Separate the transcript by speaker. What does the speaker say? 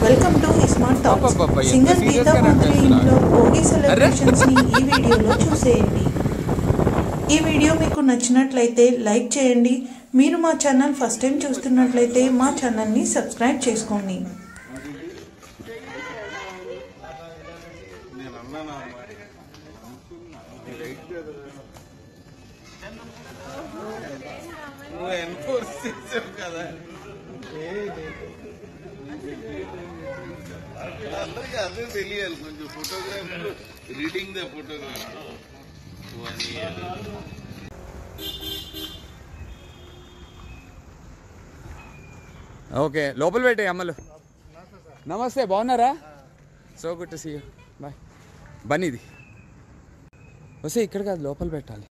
Speaker 1: Welcome to smart talks
Speaker 2: అబ్బబ్బబ్బ, ఎంత
Speaker 1: singer
Speaker 2: serious
Speaker 1: Gita
Speaker 2: గా
Speaker 1: మంత్రి
Speaker 2: నడిపిస్తున్నారు.
Speaker 1: ఇంట్లో భోగి సెలబ్రేషన్స్ ని ఈ వీడియోలో చూసేయండి ఈ వీడియో మీకు నచ్చినట్లయితే లైక్ చేయండి మీరు మా ఛానల్ ఫస్ట్ టైం చూస్తున్నట్లయితే మా ఛానల్ని సబ్స్క్రైబ్ చేసుకోండి
Speaker 3: నేను అన్నాను నువ్వు ఎన్ఫోర్స్ చేసావు కదా అందరికీ అదే తెలియాలి కొంచెం photograph reading the photograph
Speaker 2: okay లోపల పెట్టే అమ్మలు నమస్తే బాగున్నారా so good to see you bye బన్నీది వస్తే ఇక్కడ కాదు లోపల పెట్టాలి